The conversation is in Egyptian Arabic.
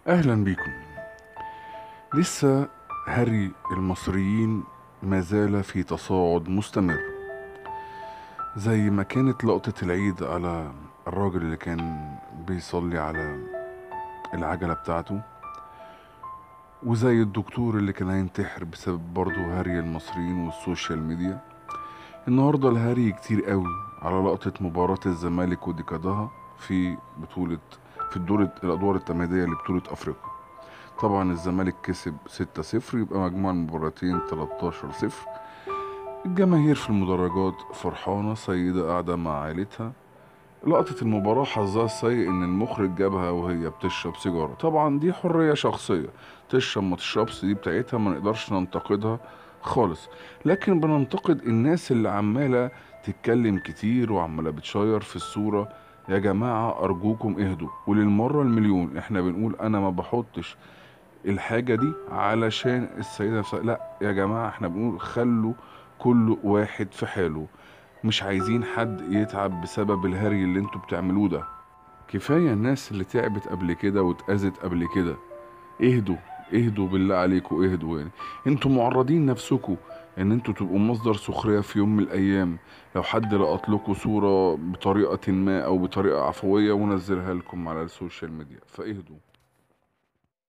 اهلا بيكم لسه هري المصريين ما زال في تصاعد مستمر زي ما كانت لقطة العيد على الراجل اللي كان بيصلي على العجلة بتاعته وزي الدكتور اللي كان هينتحر بسبب برضه هري المصريين والسوشيال ميديا النهارده الهري كتير قوي على لقطة مباراة الزمالك وديكادها في بطولة في الدور الأدوار التمهيدية لبطولة أفريقيا طبعا الزمالك كسب 6-0 يبقى مجموع المباراتين 13-0 الجماهير في المدرجات فرحانة سيدة قاعدة مع عائلتها لقطة المباراة حظها السيء إن المخرج جابها وهي بتشرب سيجارة طبعا دي حرية شخصية تشرب ما تشربش دي بتاعتها ما نقدرش ننتقدها خالص لكن بننتقد الناس اللي عمالة تتكلم كتير وعمالة بتشير في الصورة يا جماعة أرجوكم اهدوا وللمرة المليون احنا بنقول أنا ما بحطش الحاجة دي علشان السيدة نفسها لا يا جماعة احنا بنقول خلوا كل واحد في حاله مش عايزين حد يتعب بسبب الهري اللي انتوا بتعملوه ده كفاية الناس اللي تعبت قبل كده واتأذت قبل كده اهدوا اهدوا بالله عليكم اهدوا يعني انتوا معرضين نفسكم ان انتوا تبقوا مصدر سخرية في يوم من الايام لو حد لقط لكم صورة بطريقة ما او بطريقة عفوية ونزلها لكم على السوشيال ميديا فاهدوا